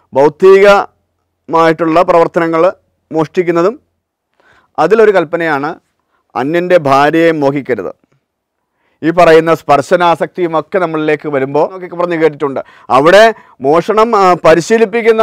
ഭൗതികമായിട്ടുള്ള പ്രവർത്തനങ്ങൾ മോഷ്ടിക്കുന്നതും അതിലൊരു കൽപ്പനയാണ് അന്യൻ്റെ ഭാര്യയെ മോഹിക്കരുത് ഈ പറയുന്ന സ്പർശനാസക്തിയും ഒക്കെ നമ്മളിലേക്ക് വരുമ്പോൾ നമുക്ക് പറഞ്ഞ് കേട്ടിട്ടുണ്ട് അവിടെ മോഷണം ആ, പരിശീലിപ്പിക്കുന്ന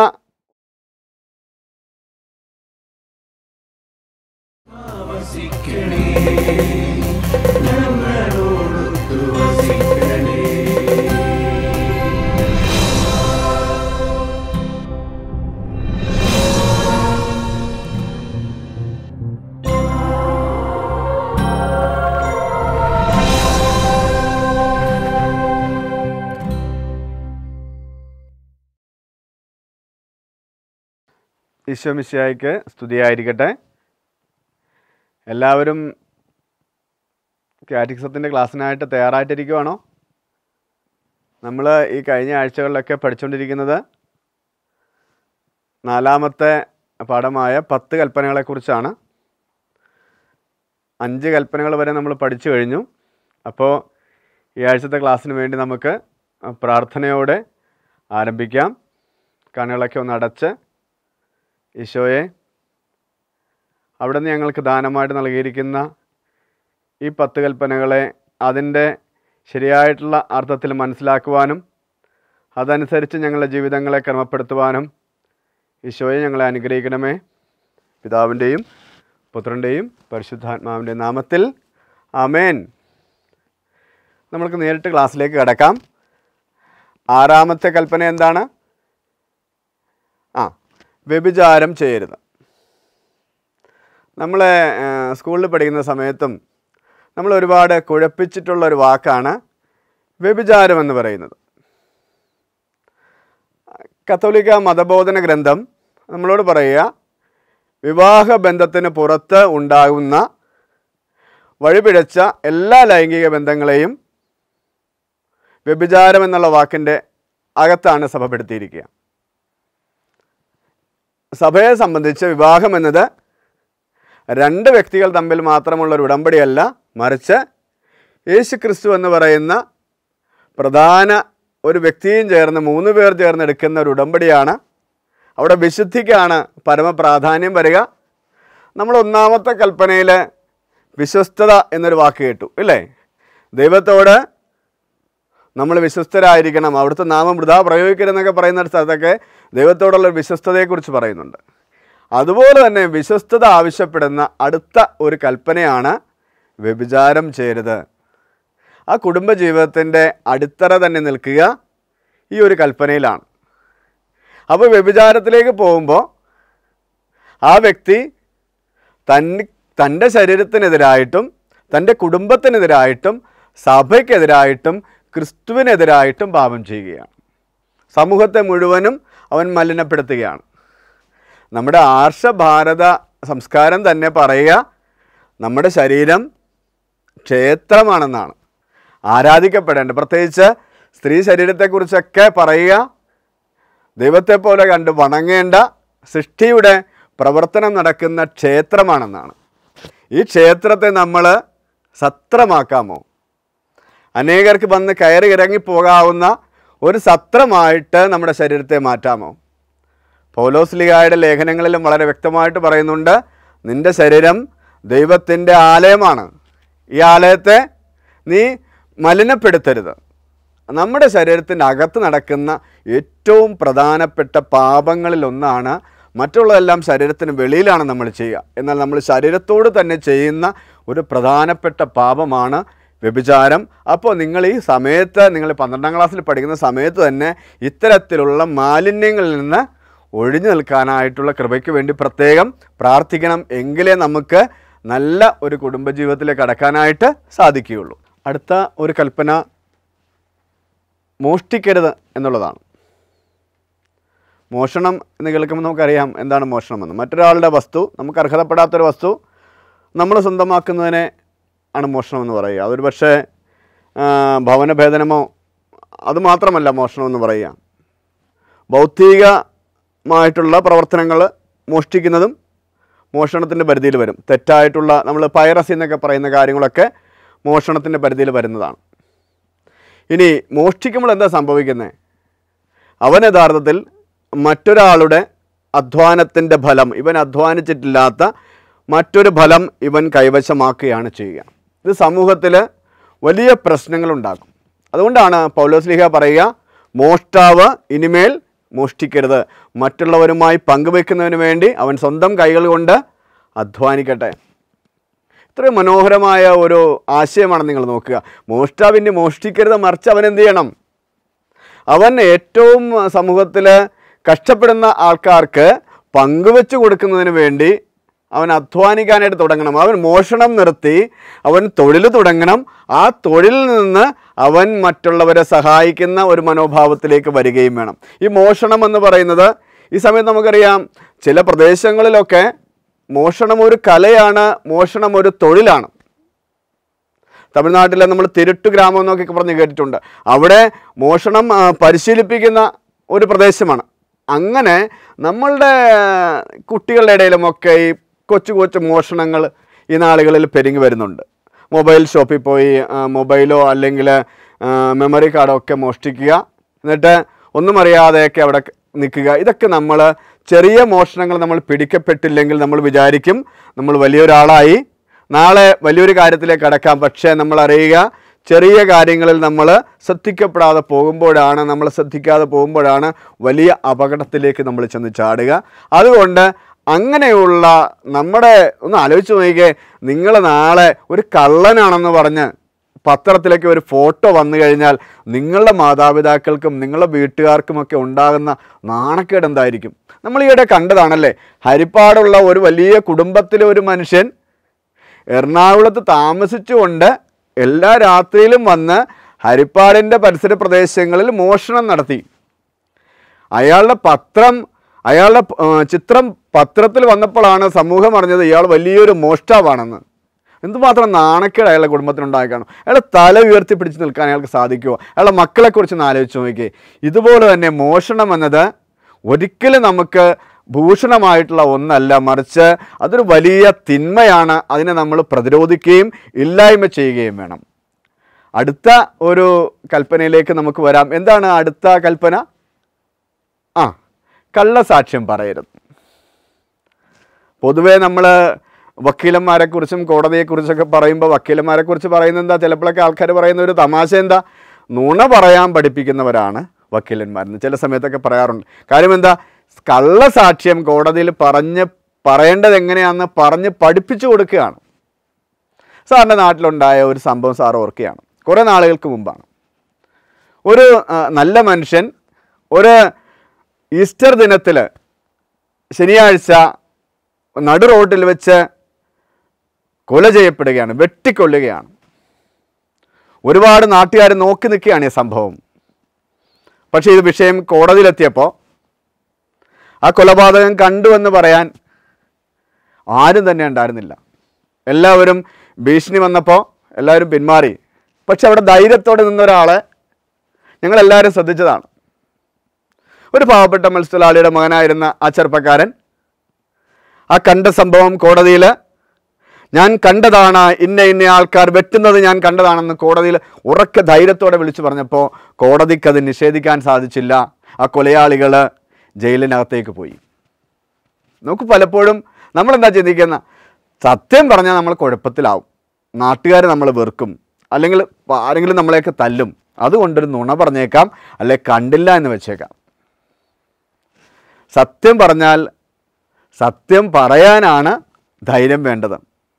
ഈശോമിശിയായിക്ക് സ്തുതിയായിരിക്കട്ടെ എല്ലാവരും കാറ്റിക്സത്തിൻ്റെ ക്ലാസ്സിനായിട്ട് തയ്യാറായിട്ടിരിക്കുവാണോ നമ്മൾ ഈ കഴിഞ്ഞ ആഴ്ചകളിലൊക്കെ പഠിച്ചുകൊണ്ടിരിക്കുന്നത് നാലാമത്തെ പാഠമായ പത്ത് കൽപ്പനകളെക്കുറിച്ചാണ് അഞ്ച് കൽപ്പനകൾ വരെ നമ്മൾ പഠിച്ചു കഴിഞ്ഞു അപ്പോൾ ഈ ആഴ്ചത്തെ ക്ലാസ്സിന് വേണ്ടി നമുക്ക് പ്രാർത്ഥനയോടെ ആരംഭിക്കാം കണ്ണുകളൊക്കെ ഒന്ന് അടച്ച് ഈശോയെ അവിടെ നിന്ന് ഞങ്ങൾക്ക് ദാനമായിട്ട് നൽകിയിരിക്കുന്ന ഈ പത്ത് കൽപ്പനകളെ അതിൻ്റെ ശരിയായിട്ടുള്ള അർത്ഥത്തിൽ മനസ്സിലാക്കുവാനും അതനുസരിച്ച് ഞങ്ങളുടെ ജീവിതങ്ങളെ ക്രമപ്പെടുത്തുവാനും ഈശോയെ ഞങ്ങളെ അനുഗ്രഹിക്കണമേ പിതാവിൻ്റെയും പുത്രൻ്റെയും പരിശുദ്ധാത്മാവിൻ്റെ നാമത്തിൽ ആമേൻ നമ്മൾക്ക് നേരിട്ട് ക്ലാസ്സിലേക്ക് കിടക്കാം ആറാമത്തെ കൽപ്പന എന്താണ് ആ വ്യഭിചാരം ചെയ്യരുത് നമ്മൾ സ്കൂളിൽ പഠിക്കുന്ന സമയത്തും നമ്മൾ ഒരുപാട് കുഴപ്പിച്ചിട്ടുള്ള ഒരു വാക്കാണ് വ്യഭിചാരം എന്ന് പറയുന്നത് കത്തോലിക്ക മതബോധന ഗ്രന്ഥം നമ്മളോട് പറയുക വിവാഹ ബന്ധത്തിന് പുറത്ത് ഉണ്ടാകുന്ന വഴിപിഴച്ച എല്ലാ ലൈംഗിക ബന്ധങ്ങളെയും വ്യഭിചാരം എന്നുള്ള വാക്കിൻ്റെ അകത്താണ് സഭപ്പെടുത്തിയിരിക്കുക സഭയെ സംബന്ധിച്ച് വിവാഹം എന്നത് രണ്ട് വ്യക്തികൾ തമ്മിൽ മാത്രമുള്ള ഒരു ഉടമ്പടിയല്ല മറിച്ച് യേശു ക്രിസ്തു എന്ന് പറയുന്ന പ്രധാന ഒരു വ്യക്തിയും ചേർന്ന് മൂന്ന് പേർ ചേർന്ന് എടുക്കുന്ന ഒരു ഉടമ്പടിയാണ് അവിടെ വിശുദ്ധിക്കാണ് പരമപ്രാധാന്യം വരിക നമ്മൾ ഒന്നാമത്തെ കൽപ്പനയിൽ വിശ്വസ്തത എന്നൊരു വാക്ക് കേട്ടു ഇല്ലേ ദൈവത്തോട് നമ്മൾ വിശ്വസ്തരായിരിക്കണം അവിടുത്തെ നാമം വൃതാ പ്രയോഗിക്കരുതെന്നൊക്കെ പറയുന്ന ഒരു സ്ഥലത്തൊക്കെ ദൈവത്തോടുള്ള ഒരു വിശ്വസ്തതയെക്കുറിച്ച് പറയുന്നുണ്ട് അതുപോലെ തന്നെ വിശ്വസ്തത ആവശ്യപ്പെടുന്ന അടുത്ത ഒരു കൽപ്പനയാണ് വ്യഭിചാരം ചെയ്യരുത് ആ കുടുംബജീവിതത്തിൻ്റെ അടിത്തറ തന്നെ നിൽക്കുക ഈ ഒരു കൽപ്പനയിലാണ് അപ്പോൾ വ്യഭിചാരത്തിലേക്ക് പോകുമ്പോൾ ആ വ്യക്തി തന് തൻ്റെ ശരീരത്തിനെതിരായിട്ടും തൻ്റെ കുടുംബത്തിനെതിരായിട്ടും സഭയ്ക്കെതിരായിട്ടും ക്രിസ്തുവിനെതിരായിട്ടും പാപം ചെയ്യുകയാണ് സമൂഹത്തെ മുഴുവനും അവൻ മലിനപ്പെടുത്തുകയാണ് നമ്മുടെ ആർഷഭാരത സംസ്കാരം തന്നെ പറയുക നമ്മുടെ ശരീരം ക്ഷേത്രമാണെന്നാണ് ആരാധിക്കപ്പെടേണ്ടത് പ്രത്യേകിച്ച് സ്ത്രീ ശരീരത്തെക്കുറിച്ചൊക്കെ പറയുക ദൈവത്തെ പോലെ കണ്ട് വണങ്ങേണ്ട സൃഷ്ടിയുടെ പ്രവർത്തനം നടക്കുന്ന ക്ഷേത്രമാണെന്നാണ് ഈ ക്ഷേത്രത്തെ നമ്മൾ സത്രമാക്കാമോ അനേകർക്ക് വന്ന് കയറി ഇറങ്ങി പോകാവുന്ന ഒരു സത്രമായിട്ട് നമ്മുടെ ശരീരത്തെ മാറ്റാമോ പൗലോസ് ലിഗായുടെ ലേഖനങ്ങളിലും വളരെ വ്യക്തമായിട്ട് പറയുന്നുണ്ട് നിന്റെ ശരീരം ദൈവത്തിൻ്റെ ആലയമാണ് ഈ ആലയത്തെ നീ മലിനപ്പെടുത്തരുത് നമ്മുടെ ശരീരത്തിൻ്റെ അകത്ത് നടക്കുന്ന ഏറ്റവും പ്രധാനപ്പെട്ട പാപങ്ങളിൽ ഒന്നാണ് മറ്റുള്ളതെല്ലാം ശരീരത്തിന് വെളിയിലാണ് നമ്മൾ ചെയ്യുക എന്നാൽ നമ്മൾ ശരീരത്തോട് തന്നെ ചെയ്യുന്ന ഒരു പ്രധാനപ്പെട്ട പാപമാണ് വ്യഭിചാരം അപ്പോൾ നിങ്ങൾ ഈ സമയത്ത് നിങ്ങൾ പന്ത്രണ്ടാം ക്ലാസ്സിൽ പഠിക്കുന്ന സമയത്ത് തന്നെ ഇത്തരത്തിലുള്ള മാലിന്യങ്ങളിൽ നിന്ന് ഒഴിഞ്ഞു നിൽക്കാനായിട്ടുള്ള കൃപയ്ക്ക് വേണ്ടി പ്രത്യേകം പ്രാർത്ഥിക്കണം എങ്കിലേ നമുക്ക് നല്ല ഒരു കുടുംബജീവിതത്തിലേക്ക് കടക്കാനായിട്ട് സാധിക്കുകയുള്ളൂ അടുത്ത ഒരു കൽപ്പന മോഷ്ടിക്കരുത് എന്നുള്ളതാണ് മോഷണം എന്ന് കേൾക്കുമ്പോൾ നമുക്കറിയാം എന്താണ് മോഷണമെന്ന് മറ്റൊരാളുടെ വസ്തു നമുക്ക് അർഹതപ്പെടാത്തൊരു വസ്തു നമ്മൾ സ്വന്തമാക്കുന്നതിനെ ആണ് മോഷണം എന്ന് പറയുക അതൊരു പക്ഷേ ആ, ഭവനഭേദനമോ അത് മാത്രമല്ല മോഷണം എന്ന് പറയുക ഭൗതികമായിട്ടുള്ള പ്രവർത്തനങ്ങൾ മോഷ്ടിക്കുന്നതും മോഷണത്തിൻ്റെ പരിധിയിൽ വരും തെറ്റായിട്ടുള്ള നമ്മൾ പൈറസി എന്നൊക്കെ പറയുന്ന കാര്യങ്ങളൊക്കെ മോഷണത്തിൻ്റെ പരിധിയിൽ വരുന്നതാണ് ഇനി മോഷ്ടിക്കുമ്പോൾ എന്താ സംഭവിക്കുന്നത് അവൻ യഥാർത്ഥത്തിൽ മറ്റൊരാളുടെ അധ്വാനത്തിൻ്റെ ഫലം ഇവൻ അധ്വാനിച്ചിട്ടില്ലാത്ത മറ്റൊരു ഫലം ഇവൻ കൈവശമാക്കുകയാണ് ചെയ്യുക ഇത് സമൂഹത്തിൽ വലിയ പ്രശ്നങ്ങളുണ്ടാക്കും അതുകൊണ്ടാണ് പൗലോസ്ലിഹ പറയുക മോഷ്ടാവ് ഇനിമേൽ മോഷ്ടിക്കരുത് മറ്റുള്ളവരുമായി പങ്കുവെക്കുന്നതിന് വേണ്ടി അവൻ സ്വന്തം കൈകൾ കൊണ്ട് അധ്വാനിക്കട്ടെ ഇത്രയും മനോഹരമായ ഒരു ആശയമാണ് നിങ്ങൾ നോക്കുക മോഷ്ടാവിൻ്റെ മോഷ്ടിക്കരുത് മറിച്ച് അവൻ എന്ത് ചെയ്യണം അവൻ ഏറ്റവും സമൂഹത്തിൽ കഷ്ടപ്പെടുന്ന ആൾക്കാർക്ക് പങ്കുവെച്ച് കൊടുക്കുന്നതിന് വേണ്ടി അവൻ അധ്വാനിക്കാനായിട്ട് തുടങ്ങണം അവൻ മോഷണം നിർത്തി അവൻ തൊഴിൽ തുടങ്ങണം ആ തൊഴിലിൽ നിന്ന് അവൻ മറ്റുള്ളവരെ സഹായിക്കുന്ന ഒരു മനോഭാവത്തിലേക്ക് വരികയും വേണം ഈ മോഷണം എന്ന് പറയുന്നത് ഈ സമയത്ത് നമുക്കറിയാം ചില പ്രദേശങ്ങളിലൊക്കെ മോഷണം ഒരു കലയാണ് മോഷണം ഒരു തൊഴിലാണ് തമിഴ്നാട്ടിലെ നമ്മൾ തിരുട്ടു ഗ്രാമം എന്നൊക്കെ പറഞ്ഞ് കേട്ടിട്ടുണ്ട് അവിടെ മോഷണം ആ, പരിശീലിപ്പിക്കുന്ന ഒരു പ്രദേശമാണ് അങ്ങനെ നമ്മളുടെ കുട്ടികളുടെ ഇടയിലുമൊക്കെ ഈ കൊച്ചു കൊച്ചു മോഷണങ്ങൾ ഈ നാളുകളിൽ പെരുങ്ങി വരുന്നുണ്ട് മൊബൈൽ ഷോപ്പിൽ പോയി ആ, മൊബൈലോ അല്ലെങ്കിൽ ആ, മെമ്മറി കാർഡോ ഒക്കെ മോഷ്ടിക്കുക എന്നിട്ട് ഒന്നും അറിയാതെയൊക്കെ അവിടെ നിൽക്കുക ഇതൊക്കെ നമ്മൾ ചെറിയ മോഷണങ്ങൾ നമ്മൾ പിടിക്കപ്പെട്ടില്ലെങ്കിൽ നമ്മൾ വിചാരിക്കും നമ്മൾ വലിയൊരാളായി നാളെ വലിയൊരു കാര്യത്തിലേക്ക് കടക്കാം പക്ഷേ നമ്മൾ അറിയുക ചെറിയ കാര്യങ്ങളിൽ നമ്മൾ ശ്രദ്ധിക്കപ്പെടാതെ പോകുമ്പോഴാണ് നമ്മൾ ശ്രദ്ധിക്കാതെ പോകുമ്പോഴാണ് വലിയ അപകടത്തിലേക്ക് നമ്മൾ ചെന്ന് ചാടുക അതുകൊണ്ട് അങ്ങനെയുള്ള നമ്മുടെ ഒന്ന് ആലോചിച്ച് നോക്കിക്കേ നിങ്ങൾ നാളെ ഒരു കള്ളനാണെന്ന് പറഞ്ഞ് പത്രത്തിലേക്ക് ഒരു ഫോട്ടോ വന്നു കഴിഞ്ഞാൽ നിങ്ങളുടെ മാതാപിതാക്കൾക്കും നിങ്ങളുടെ വീട്ടുകാർക്കുമൊക്കെ ഉണ്ടാകുന്ന നാണക്കേട് എന്തായിരിക്കും നമ്മൾ ഈയിടെ കണ്ടതാണല്ലേ ഹരിപ്പാടുള്ള ഒരു വലിയ കുടുംബത്തിലെ ഒരു മനുഷ്യൻ എറണാകുളത്ത് താമസിച്ചുകൊണ്ട് എല്ലാ രാത്രിയിലും വന്ന് ഹരിപ്പാടിൻ്റെ പരിസര പ്രദേശങ്ങളിൽ മോഷണം നടത്തി അയാളുടെ പത്രം അയാളുടെ ആ, ചിത്രം പത്രത്തിൽ വന്നപ്പോഴാണ് സമൂഹം അറിഞ്ഞത് ഇയാൾ വലിയൊരു മോഷ്ടാവാണെന്ന് എന്തുമാത്രം നാണക്കേട് അയാളുടെ കുടുംബത്തിനുണ്ടായി കാണും അയാളെ തല ഉയർത്തി പിടിച്ച് നിൽക്കാൻ അയാൾക്ക് സാധിക്കുമോ അയാളുടെ മക്കളെക്കുറിച്ച് ഒന്ന് ആലോചിച്ച് നോക്കിയേ ഇതുപോലെ തന്നെ മോഷണം എന്നത് ഒരിക്കലും നമുക്ക് ഭൂഷണമായിട്ടുള്ള ഒന്നല്ല മറിച്ച് അതൊരു വലിയ തിന്മയാണ് അതിനെ നമ്മൾ പ്രതിരോധിക്കുകയും ഇല്ലായ്മ ചെയ്യുകയും വേണം അടുത്ത ഒരു കൽപ്പനയിലേക്ക് നമുക്ക് വരാം എന്താണ് അടുത്ത കൽപ്പന ആ കള്ളസാക്ഷ്യം പറയരുത് പൊതുവേ നമ്മൾ വക്കീലന്മാരെക്കുറിച്ചും കോടതിയെക്കുറിച്ചൊക്കെ പറയുമ്പോൾ വക്കീലന്മാരെക്കുറിച്ച് പറയുന്നത് എന്താ ചിലപ്പോഴൊക്കെ ആൾക്കാർ പറയുന്ന ഒരു തമാശ എന്താ നുണ പറയാൻ പഠിപ്പിക്കുന്നവരാണ് വക്കീലന്മാരെന്ന് ചില സമയത്തൊക്കെ പറയാറുണ്ട് കാര്യം എന്താ കള്ളസാക്ഷ്യം കോടതിയിൽ പറഞ്ഞ് പറയേണ്ടത് എങ്ങനെയാണെന്ന് പറഞ്ഞ് പഠിപ്പിച്ചു കൊടുക്കുകയാണ് സാറിൻ്റെ നാട്ടിലുണ്ടായ ഒരു സംഭവം സാർ ഓർക്കുകയാണ് കുറേ നാളുകൾക്ക് മുമ്പാണ് ഒരു ആ, നല്ല മനുഷ്യൻ ഒരു ഈസ്റ്റർ ദിനത്തിൽ ശനിയാഴ്ച നടു റോഡിൽ വെച്ച് കൊല ചെയ്യപ്പെടുകയാണ് വെട്ടിക്കൊള്ളുകയാണ് ഒരുപാട് നാട്ടുകാർ നോക്കി നിൽക്കുകയാണ് ഈ സംഭവം പക്ഷേ ഇത് വിഷയം കോടതിയിലെത്തിയപ്പോൾ ആ കൊലപാതകം കണ്ടു എന്ന് പറയാൻ ആരും തന്നെ ഉണ്ടായിരുന്നില്ല എല്ലാവരും ഭീഷണി വന്നപ്പോൾ എല്ലാവരും പിന്മാറി പക്ഷെ അവിടെ ധൈര്യത്തോടെ നിന്ന ഒരാളെ ഞങ്ങളെല്ലാവരും ശ്രദ്ധിച്ചതാണ് ഒരു പാവപ്പെട്ട മത്സ്യത്തൊഴിലാളിയുടെ മകനായിരുന്ന ആ ചെറുപ്പക്കാരൻ ആ കണ്ട സംഭവം കോടതിയിൽ ഞാൻ കണ്ടതാണ് ഇന്ന ഇന്ന ആൾക്കാർ വെട്ടുന്നത് ഞാൻ കണ്ടതാണെന്ന് കോടതിയിൽ ഉറക്കെ ധൈര്യത്തോടെ വിളിച്ചു പറഞ്ഞപ്പോൾ കോടതിക്ക് അത് നിഷേധിക്കാൻ സാധിച്ചില്ല ആ കൊലയാളികൾ ജയിലിനകത്തേക്ക് പോയി നമുക്ക് പലപ്പോഴും നമ്മളെന്താ ചിന്തിക്കുന്ന സത്യം പറഞ്ഞാൽ നമ്മൾ കുഴപ്പത്തിലാവും നാട്ടുകാർ നമ്മൾ വെറുക്കും അല്ലെങ്കിൽ ആരെങ്കിലും നമ്മളെയൊക്കെ തല്ലും അതുകൊണ്ടൊരു നുണ പറഞ്ഞേക്കാം അല്ലെ കണ്ടില്ല എന്ന് വെച്ചേക്കാം സത്യം പറഞ്ഞാൽ സത്യം പറയാനാണ് ധൈര്യം വേണ്ടത്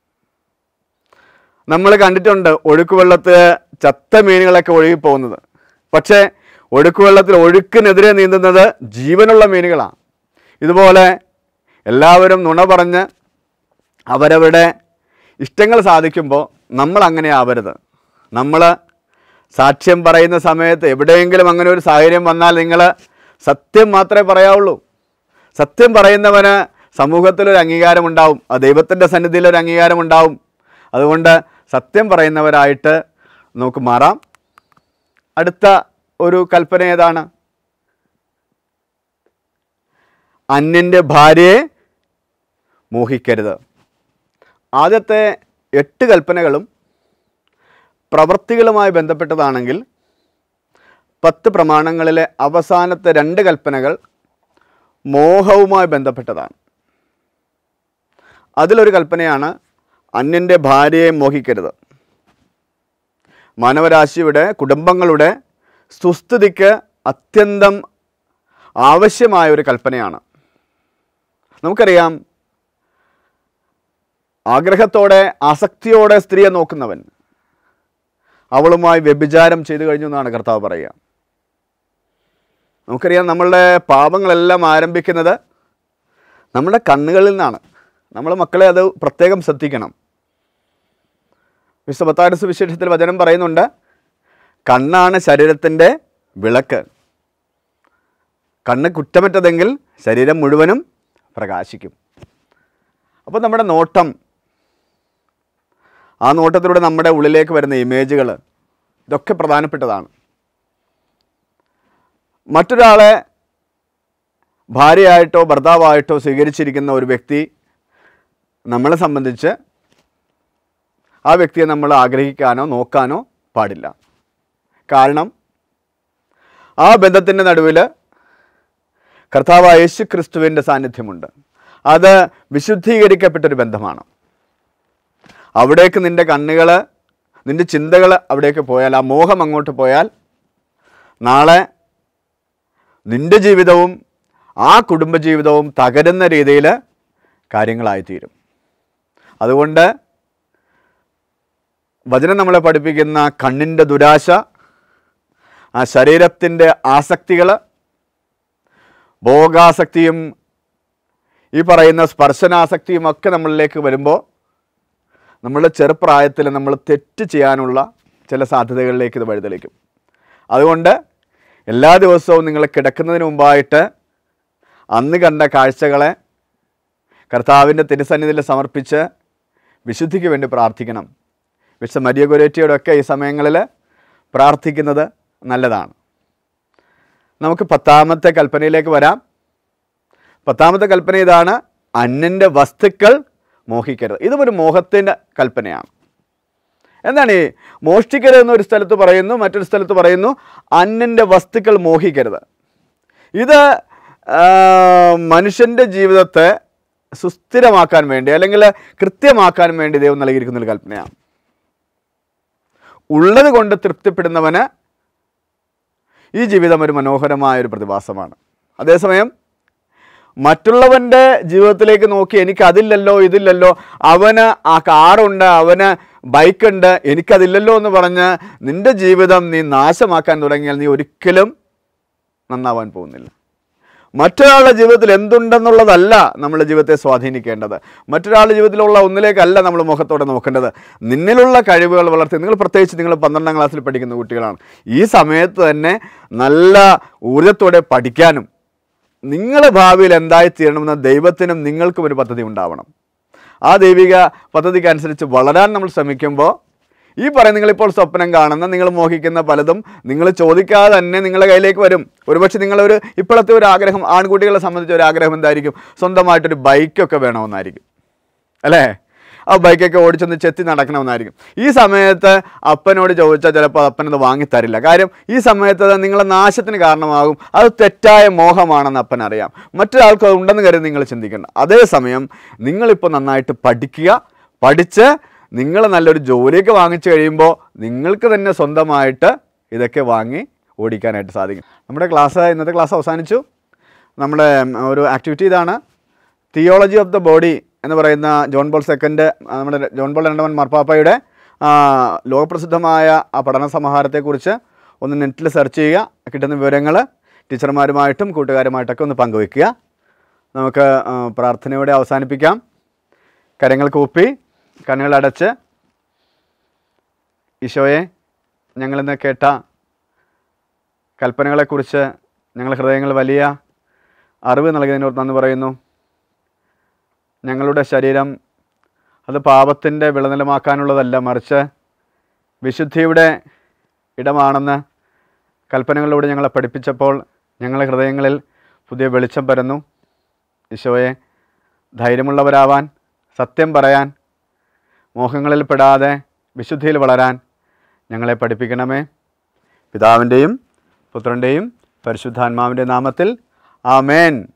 നമ്മൾ കണ്ടിട്ടുണ്ട് ഒഴുക്കുവെള്ളത്തിൽ ചത്ത മീനുകളൊക്കെ ഒഴുകി പോകുന്നത് പക്ഷേ ഒഴുക്കുവെള്ളത്തിൽ ഒഴുക്കിനെതിരെ നീന്തുന്നത് ജീവനുള്ള മീനുകളാണ് ഇതുപോലെ എല്ലാവരും നുണ പറഞ്ഞ് അവരവരുടെ ഇഷ്ടങ്ങൾ സാധിക്കുമ്പോൾ നമ്മൾ അങ്ങനെ ആവരുത് നമ്മൾ സാക്ഷ്യം പറയുന്ന സമയത്ത് എവിടെയെങ്കിലും അങ്ങനെ ഒരു സാഹചര്യം വന്നാൽ നിങ്ങൾ സത്യം മാത്രമേ പറയാവുള്ളൂ സത്യം പറയുന്നവന് സമൂഹത്തിലൊരു അംഗീകാരം ഉണ്ടാവും ആ ദൈവത്തിൻ്റെ സന്നിധിയിൽ ഒരു അംഗീകാരം ഉണ്ടാവും അതുകൊണ്ട് സത്യം പറയുന്നവരായിട്ട് നമുക്ക് മാറാം അടുത്ത ഒരു കൽപ്പന ഏതാണ് അന്യൻ്റെ ഭാര്യയെ മോഹിക്കരുത് ആദ്യത്തെ എട്ട് കൽപ്പനകളും പ്രവൃത്തികളുമായി ബന്ധപ്പെട്ടതാണെങ്കിൽ പത്ത് പ്രമാണങ്ങളിലെ അവസാനത്തെ രണ്ട് കൽപ്പനകൾ മോഹവുമായി ബന്ധപ്പെട്ടതാണ് അതിലൊരു കൽപ്പനയാണ് അന്യൻ്റെ ഭാര്യയെ മോഹിക്കരുത് മാനവരാശിയുടെ കുടുംബങ്ങളുടെ സുസ്ഥിതിക്ക് അത്യന്തം ആവശ്യമായ ഒരു കൽപ്പനയാണ് നമുക്കറിയാം ആഗ്രഹത്തോടെ ആസക്തിയോടെ സ്ത്രീയെ നോക്കുന്നവൻ അവളുമായി വ്യഭിചാരം ചെയ്തു കഴിഞ്ഞു എന്നാണ് കർത്താവ് പറയുക നമുക്കറിയാം നമ്മളുടെ പാപങ്ങളെല്ലാം ആരംഭിക്കുന്നത് നമ്മുടെ കണ്ണുകളിൽ നിന്നാണ് നമ്മൾ മക്കളെ അത് പ്രത്യേകം ശ്രദ്ധിക്കണം വിശ്വപത്താട് സുവിശേഷത്തിൽ വചനം പറയുന്നുണ്ട് കണ്ണാണ് ശരീരത്തിൻ്റെ വിളക്ക് കണ്ണ് കുറ്റമറ്റതെങ്കിൽ ശരീരം മുഴുവനും പ്രകാശിക്കും അപ്പോൾ നമ്മുടെ നോട്ടം ആ നോട്ടത്തിലൂടെ നമ്മുടെ ഉള്ളിലേക്ക് വരുന്ന ഇമേജുകൾ ഇതൊക്കെ പ്രധാനപ്പെട്ടതാണ് മറ്റൊരാളെ ഭാര്യയായിട്ടോ ഭർത്താവായിട്ടോ സ്വീകരിച്ചിരിക്കുന്ന ഒരു വ്യക്തി നമ്മളെ സംബന്ധിച്ച് ആ വ്യക്തിയെ നമ്മൾ ആഗ്രഹിക്കാനോ നോക്കാനോ പാടില്ല കാരണം ആ ബന്ധത്തിൻ്റെ നടുവിൽ കർത്താവായ യേശു ക്രിസ്തുവിൻ്റെ സാന്നിധ്യമുണ്ട് അത് വിശുദ്ധീകരിക്കപ്പെട്ടൊരു ബന്ധമാണ് അവിടേക്ക് നിൻ്റെ കണ്ണുകൾ നിൻ്റെ ചിന്തകൾ അവിടേക്ക് പോയാൽ ആ മോഹം അങ്ങോട്ട് പോയാൽ നാളെ നിൻ്റെ ജീവിതവും ആ കുടുംബജീവിതവും തകരുന്ന രീതിയിൽ കാര്യങ്ങളായിത്തീരും അതുകൊണ്ട് വചനം നമ്മളെ പഠിപ്പിക്കുന്ന കണ്ണിൻ്റെ ദുരാശ ആ ശരീരത്തിൻ്റെ ആസക്തികൾ ഭോഗാസക്തിയും ഈ പറയുന്ന സ്പർശനാസക്തിയും ഒക്കെ നമ്മളിലേക്ക് വരുമ്പോൾ നമ്മളുടെ ചെറുപ്രായത്തിൽ നമ്മൾ തെറ്റ് ചെയ്യാനുള്ള ചില സാധ്യതകളിലേക്ക് ഇത് വഴിതെളിക്കും അതുകൊണ്ട് എല്ലാ ദിവസവും നിങ്ങൾ കിടക്കുന്നതിന് മുമ്പായിട്ട് അന്ന് കണ്ട കാഴ്ചകളെ കർത്താവിൻ്റെ തിരുസന്നിധിയിൽ സമർപ്പിച്ച് വിശുദ്ധിക്ക് വേണ്ടി പ്രാർത്ഥിക്കണം വിശുദ്ധ മരിയ ഗുരേറ്റിയോടൊക്കെ ഈ സമയങ്ങളിൽ പ്രാർത്ഥിക്കുന്നത് നല്ലതാണ് നമുക്ക് പത്താമത്തെ കൽപ്പനയിലേക്ക് വരാം പത്താമത്തെ കൽപ്പന ഇതാണ് അന്യൻ്റെ വസ്തുക്കൾ മോഹിക്കരുത് ഇതും ഒരു മോഹത്തിൻ്റെ കൽപ്പനയാണ് എന്താണ് ഈ മോഷ്ടിക്കരുത് എന്നൊരു സ്ഥലത്ത് പറയുന്നു മറ്റൊരു സ്ഥലത്ത് പറയുന്നു അന്യൻ്റെ വസ്തുക്കൾ മോഹിക്കരുത് ഇത് ആ, മനുഷ്യൻ്റെ ജീവിതത്തെ സുസ്ഥിരമാക്കാൻ വേണ്ടി അല്ലെങ്കിൽ കൃത്യമാക്കാൻ വേണ്ടി ദൈവം നൽകിയിരിക്കുന്ന ഒരു കൽപ്പനയാണ് ഉള്ളത് കൊണ്ട് തൃപ്തിപ്പെടുന്നവന് ഈ ജീവിതം ഒരു മനോഹരമായ ഒരു പ്രതിഭാസമാണ് അതേസമയം മറ്റുള്ളവൻ്റെ ജീവിതത്തിലേക്ക് നോക്കി എനിക്ക് അതില്ലല്ലോ ഇതില്ലല്ലോ അവന് ആ കാറുണ്ട് അവന് ബൈക്കുണ്ട് എനിക്കതില്ലല്ലോ എന്ന് പറഞ്ഞ് നിൻ്റെ ജീവിതം നീ നാശമാക്കാൻ തുടങ്ങിയാൽ നീ ഒരിക്കലും നന്നാവാൻ പോകുന്നില്ല മറ്റൊരാളുടെ ജീവിതത്തിൽ എന്തുണ്ടെന്നുള്ളതല്ല നമ്മുടെ ജീവിതത്തെ സ്വാധീനിക്കേണ്ടത് മറ്റൊരാളുടെ ജീവിതത്തിലുള്ള ഒന്നിലേക്കല്ല നമ്മൾ മുഖത്തോടെ നോക്കേണ്ടത് നിന്നിലുള്ള കഴിവുകൾ വളർത്തി നിങ്ങൾ പ്രത്യേകിച്ച് നിങ്ങൾ പന്ത്രണ്ടാം ക്ലാസ്സിൽ പഠിക്കുന്ന കുട്ടികളാണ് ഈ സമയത്ത് തന്നെ നല്ല ഊർജ്ജത്തോടെ പഠിക്കാനും നിങ്ങൾ ഭാവിയിൽ എന്തായി തീരണമെന്ന് ദൈവത്തിനും നിങ്ങൾക്കും ഒരു പദ്ധതി ഉണ്ടാവണം ആ ദൈവിക പദ്ധതിക്ക് അനുസരിച്ച് വളരാൻ നമ്മൾ ശ്രമിക്കുമ്പോൾ ഈ പറയുന്ന നിങ്ങളിപ്പോൾ സ്വപ്നം കാണുന്ന നിങ്ങൾ മോഹിക്കുന്ന പലതും നിങ്ങൾ ചോദിക്കാതെ തന്നെ നിങ്ങളുടെ കയ്യിലേക്ക് വരും ഒരുപക്ഷെ നിങ്ങളൊരു ഇപ്പോഴത്തെ ഒരു ആഗ്രഹം ആൺകുട്ടികളെ സംബന്ധിച്ച ഒരു ആഗ്രഹം എന്തായിരിക്കും സ്വന്തമായിട്ടൊരു ബൈക്കൊക്കെ വേണമെന്നായിരിക്കും അല്ലേ ആ ബൈക്കൊക്കെ ഓടിച്ചൊന്ന് ചെത്തി നടക്കണമെന്നായിരിക്കും ഈ സമയത്ത് അപ്പനോട് ചോദിച്ചാൽ ചിലപ്പോൾ അപ്പനത് വാങ്ങിത്തരില്ല കാര്യം ഈ സമയത്ത് അത് നിങ്ങളെ നാശത്തിന് കാരണമാകും അത് തെറ്റായ മോഹമാണെന്ന് അപ്പൻ അറിയാം മറ്റൊരാൾക്ക് അത് ഉണ്ടെന്ന് കരുതി നിങ്ങൾ ചിന്തിക്കണം അതേസമയം നിങ്ങളിപ്പോൾ നന്നായിട്ട് പഠിക്കുക പഠിച്ച് നിങ്ങൾ നല്ലൊരു ജോലിയൊക്കെ വാങ്ങിച്ചു കഴിയുമ്പോൾ നിങ്ങൾക്ക് തന്നെ സ്വന്തമായിട്ട് ഇതൊക്കെ വാങ്ങി ഓടിക്കാനായിട്ട് സാധിക്കും നമ്മുടെ ക്ലാസ് ഇന്നത്തെ ക്ലാസ് അവസാനിച്ചു നമ്മുടെ ഉം, ഒരു ആക്ടിവിറ്റി ഇതാണ് തിയോളജി ഓഫ് ദ ബോഡി എന്ന് പറയുന്ന ജോൺ ബോൾ സെക്കൻഡ് നമ്മുടെ ജോൺ ബോൾ രണ്ടാമൻ മാർപ്പാപ്പയുടെ ആ, ലോകപ്രസിദ്ധമായ ആ പഠന സമാഹാരത്തെക്കുറിച്ച് ഒന്ന് നെറ്റിൽ സെർച്ച് ചെയ്യുക കിട്ടുന്ന വിവരങ്ങൾ ടീച്ചർമാരുമായിട്ടും കൂട്ടുകാരുമായിട്ടൊക്കെ ഒന്ന് പങ്കുവയ്ക്കുക നമുക്ക് ആ, പ്രാർത്ഥനയോടെ അവസാനിപ്പിക്കാം കരങ്ങൾ കൂപ്പി കണ്ണുകളടച്ച് ഈശോയെ ഞങ്ങളിന്ന് കേട്ട കൽപ്പനകളെക്കുറിച്ച് ഞങ്ങളുടെ ഹൃദയങ്ങൾ വലിയ അറിവ് നൽകിയതിനോട് നന്ദി പറയുന്നു ഞങ്ങളുടെ ശരീരം അത് പാപത്തിൻ്റെ വിളനിലമാക്കാനുള്ളതല്ല മറിച്ച് വിശുദ്ധിയുടെ ഇടമാണെന്ന് കൽപ്പനകളിലൂടെ ഞങ്ങളെ പഠിപ്പിച്ചപ്പോൾ ഞങ്ങളുടെ ഹൃദയങ്ങളിൽ പുതിയ വെളിച്ചം പരന്നു ഈശോയെ ധൈര്യമുള്ളവരാവാൻ സത്യം പറയാൻ മോഹങ്ങളിൽ പെടാതെ വിശുദ്ധിയിൽ വളരാൻ ഞങ്ങളെ പഠിപ്പിക്കണമേ പിതാവിൻ്റെയും പുത്രൻ്റെയും പരിശുദ്ധാത്മാവിൻ്റെ നാമത്തിൽ ആമേൻ